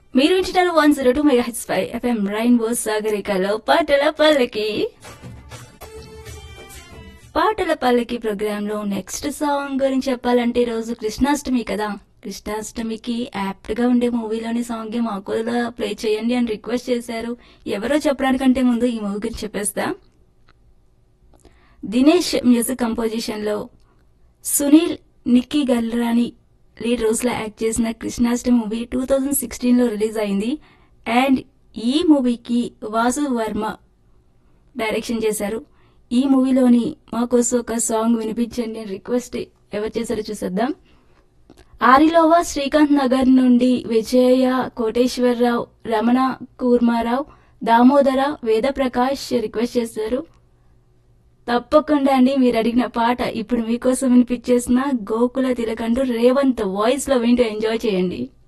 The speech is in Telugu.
మీరు వింటున్నారు one zero two mega H five FM rainbow సాగరికలో పాటల పల్లకి పాటల పల్లకి ప్రోగ్రామ్ లో నెక్స్ట్ సాంగ్ గురించి చెప్పాలంటే ఈ రోజు కృష్ణాష్టమి కదా కృష్ణాష్టమికి యాప్ట్ గా ఉండే మూవీలోని సాంగ్ మాకు కూడా ప్లే చేయండి అని రిక్వెస్ట్ చేశారు ఎవరో చెప్పడానికంటే ముందు ఈ మూవీ గురించి చెప్పేస్తా దినేష్ మ్యూజిక్ కంపోజిషన్ లో సునీల్ నిక్కీ గల్రాని లీడ్ రోల్స్ లో యాక్ట్ చేసిన Krishnashtami movie two thousand sixteen లో రిలీజ్ అయింది అండ్ ఈ మూవీకి వాసు వర్మ డైరెక్షన్ చేశారు ఈ మూవీలోని మా కోసం ఒక సాంగ్ వినిపించండి అని రిక్వెస్ట్ ఎవరు చేశారో చూసేద్దాం ఆరిలోవా శ్రీకాంత్ నగర్ నుండి విజయ కోటేశ్వరరావు రమణ కూర్మారావు దామోదర వేదప్రకాష్ రిక్వెస్ట్ చేశారు తప్పకుండా అండి మీరు అడిగిన పాట ఇప్పుడు మీకోసం వినిపించేసిన గోకుల తిలకంటూ రేవంత్ వాయిస్ లో వింటూ ఎంజాయ్ చేయండి